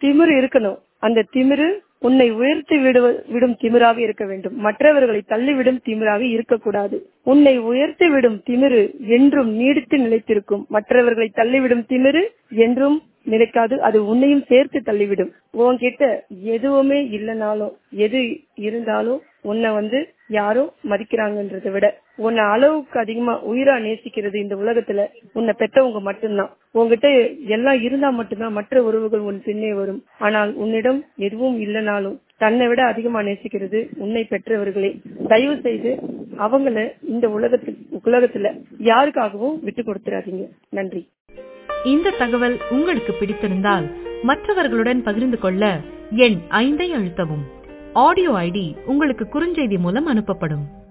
திமிரு இருக்கணும் அந்த திமிரு உன்னை உயர்த்தி விடுவ விடும் திமிராக இருக்க வேண்டும் மற்றவர்களை தள்ளிவிடும் திமிராக இருக்கக்கூடாது உன்னை உயர்த்தி விடும் திமிரு என்றும் நீடித்து நிலைத்திருக்கும் மற்றவர்களை தள்ளிவிடும் திமிரு என்றும் நிலைக்காது அது உன்னையும் சேர்த்து தள்ளிவிடும் உன்கிட்ட எதுவுமே இல்லைனாலும் எது இருந்தாலும் உன்னை வந்து யாரும் மதிக்கிறாங்கன்றதை விட உன்னை அளவுக்கு அதிகமா உயிரா நேசிக்கிறது இந்த உலகத்துல உன்னை பெற்றவங்க மட்டும்தான் உன்கிட்ட எல்லாம் இருந்தா மட்டும்தான் மற்ற உறவுகள் உன் பின்னே வரும் ஆனால் உன்னிடம் எதுவும் இல்லைனாலும் தன்னை விட அதிகமா நேசிக்கிறது உன்னை பெற்றவர்களே தயவு செய்து அவங்கள இந்த உலகத்து உலகத்துல யாருக்காகவும் விட்டு கொடுத்துறாதீங்க நன்றி இந்த தகவல் உங்களுக்கு பிடித்திருந்தால் மற்றவர்களுடன் பகிர்ந்து கொள்ள எண் ஐந்தை அழுத்தவும் ஆடியோ ஐடி உங்களுக்கு குறுஞ்செய்தி மூலம் அனுப்பப்படும்